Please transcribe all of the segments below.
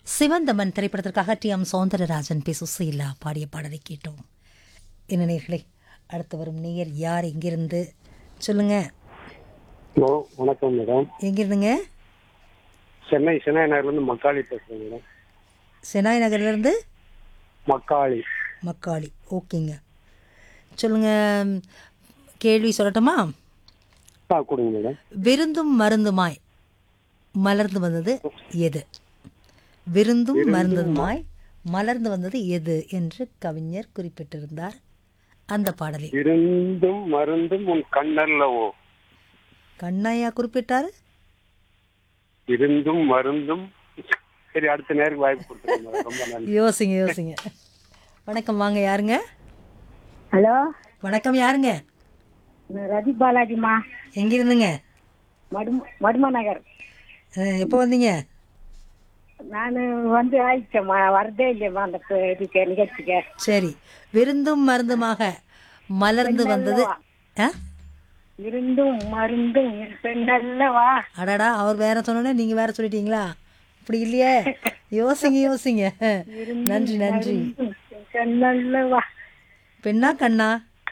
சிவந்தமன் திரைப்படத்திற்காக T M Soundararajan P Susheela பாடிய பாடலை கேட்டோம் என்ன நேர்களே அடுத்து வரும் நேயர் யார் எங்கிருந்து சொல்லுங்க ஹலோ வணக்கம் மேடம் எங்கிருந்துங்க சென்னை சென்னை நகர்லேருந்து மக்காளி பேசுகிறேன் மேடம் செனாய் நகர்லேருந்து மக்காளி மக்காளி ஓகேங்க சொல்லுங்க கேள்வி சொல்லட்டுமா ஆ கொடுங்க மேடம் விருந்தும் மருந்துமாய் மலர்ந்து வந்தது எது விருந்தும் மருந்துமாய் மலர்ந்து வந்தது எது என்று கவிஞர் குறிப்பிட்டிருந்தார் அந்த பாடலில் இருந்தும் மருந்தும் உன் கண்ணல்லவோ கண்ணையா குறிப்பிட்டாரு இருந்தும் மருந்தும் சரி அடுத்த நேருக்கு வாய்ப்பு கொடுத்துருங்க மேடம் ரொம்ப நன்றி யோசிங்க யோசிங்க வணக்கம் வாங்க யாருங்க ஹலோ வணக்கம் யாருங்க நான் ரதி பாலாஜிம்மா எங்க இருந்துங்க மடு மடுமா நகர் அஹ், எப்போ வந்தீங்க நான் வந்து ஆயிடுச்சேம்மா வரதே இல்லையம்மா அந்த ப- இதுக்கு நிகழ்ச்சிக்கு சரி விருந்தும் மருந்துமாக மலர்ந்து வந்தது ஆ இருந்தும் மருந்தும் பெண்ணல்லவா அடடா அவர் வேற சொன்னோன்னே நீங்க வேற சொல்லிட்டீங்களா அப்படி இல்லையே யோசிங்க யோசிங்க நன்றி நன்றி பெண்ணல்லவா பெண்ணா கண்ணா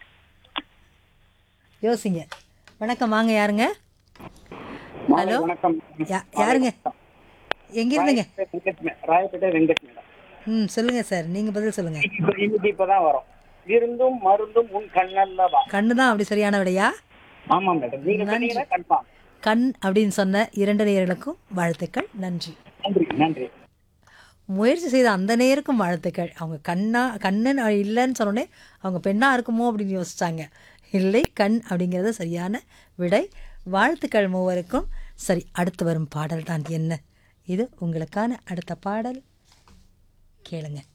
யோசிங்க வணக்கம் வாங்க யாருங்க ஹலோ வணக்கம் யா- யாருங்க எங்க இருந்துங்க வெங்கட் மே- ராயப்பேட்டை வெங்கட் மேடம் ம் சொல்லுங்க சார் நீங்க பதில் சொல்லுங்க இப்ப- இன்னைக்கு இப்பதான் வரும் இருந்தும் மருந்தும் உன் கண்ணல்லவா கண்ணு தான் அப்படி சரியான விடையா ஆமா மேடம் நீங்க சொன்னீங்கன்னா கன்ஃபார்ம் கண் அப்படின்னு சொன்ன இரண்டு நேயர்களுக்கும் வாழ்த்துக்கள் நன்றி நன்றி நன்றி முயற்சி செய்த அந்த நேருக்கும் வாழ்த்துக்கள் அவங்க கண்ணா கண்ணன் இல்லைன்னு சொன்னோடனே அவங்க பெண்ணா இருக்குமோ அப்படின்னு யோசிச்சாங்க இல்லை கண் அப்படிங்கிறது சரியான விடை வாழ்த்துக்கள் மூவருக்கும் சரி அடுத்து வரும் பாடல் தான் என்ன இது உங்களுக்கான அடுத்த பாடல் கேளுங்க